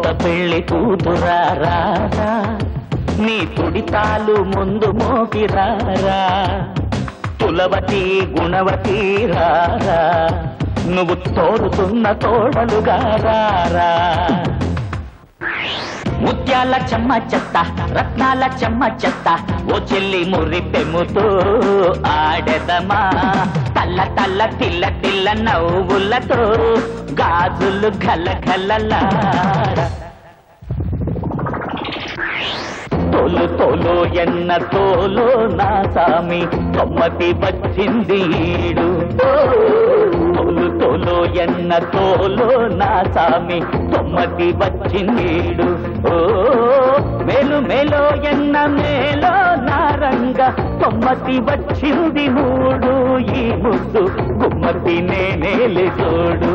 కొత్త పెళ్లి కూతురా రారా నీ తుడితాలు ముందు మోగిరారా తులవతి గుణవతి రారా నువ్వు తోడుతున్న తోడలుగా రారా ముత్యాల చెమ్మ చెత్త రత్నాల చెమ్మ చెత్త ఓ చెల్లి మురి పెముతూ ఆడెదమా తల్ల తల్ల తిల్ల తిల్ల నవ్వులతో గాజులు గల గలలాడ తోలు తోలు ఎన్న తోలు నా సామి తొమ్మతి వచ్చింది ఈడు తోలు తోలు ఎన్న తోలు నా సామి తొమ్మతి వచ్చిందీడు ఓ మేలు మేలో ఎన్న మేలో నారంగ తొమ్మతి వచ్చింది మూడు ఈ ముద్దు గుమ్మతి నేనేలి చూడు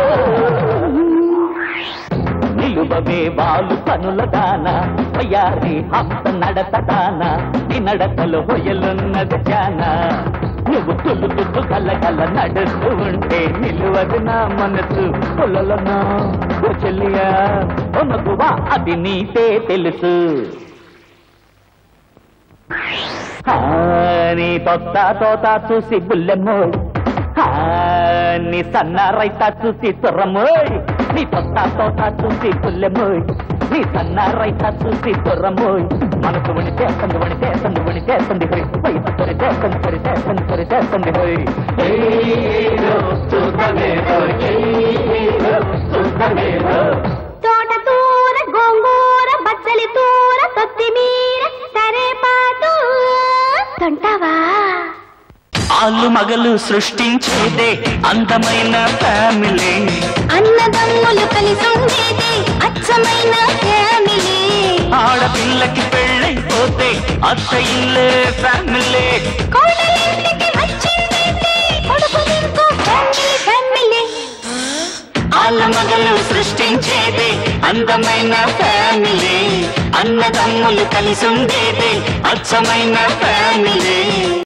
నిలువవే వాళ్ళు పనుల దాన వయ్యారి హంస నడత దాన నీ నడతలో హొయలున్నది జాన నువ్వు తులుపుతూ కల కల నడుస్తూ ఉంటే నిలువదు నా మనసు పొలలనా ఓ చెల్లియా ఓ మగువా అది నీకే తెలుసు ఆ, నీ తొత్త తోత చూసి బుల్లెమ్మో ఆ, నీ సన్న రైత చూసి తుర్రమోయ్ నీ తొత్త తోత చూసి బుల్లెమ్మోయ్ నీ సన్న రైత చూసి తుర్రమోయ్ మనసు వణి చేస్తుంది వణి చేస్తుంది వణి చేస్తుంది హోయ్ వయసు పొరి చేస్తుంది పొరి చేస్తుంది పొరి చేస్తుంది హోయ్ ఏదో చూడలేదో, ఏదో చూడలేదో. తోట తూర గోంగూర బచ్చలి తూర కొత్తిమీర కరేపాకు కొంటావా ఆలు మగలు సృష్టించేదే అందమైన ఫ్యామిలీ అన్నదమ్ములు కలిసి ఉండేది అచ్చమైన ఫ్యామిలీ ఆడపిల్లకి పెళ్ళైపోతే అత్త ఇల్లే ఫ్యామిలీ కోడలింటికి వచ్చిందేంటి కొడుకు ఇంకో ఫ్యామిలీ ఫ్యామిలీ ఆల మగలు సృష్టించేదే అందమైన ఫ్యామిలీ అన్నదమ్ములు కలిసి ఉండేదే అచ్చమైన ఫ్యామిలీ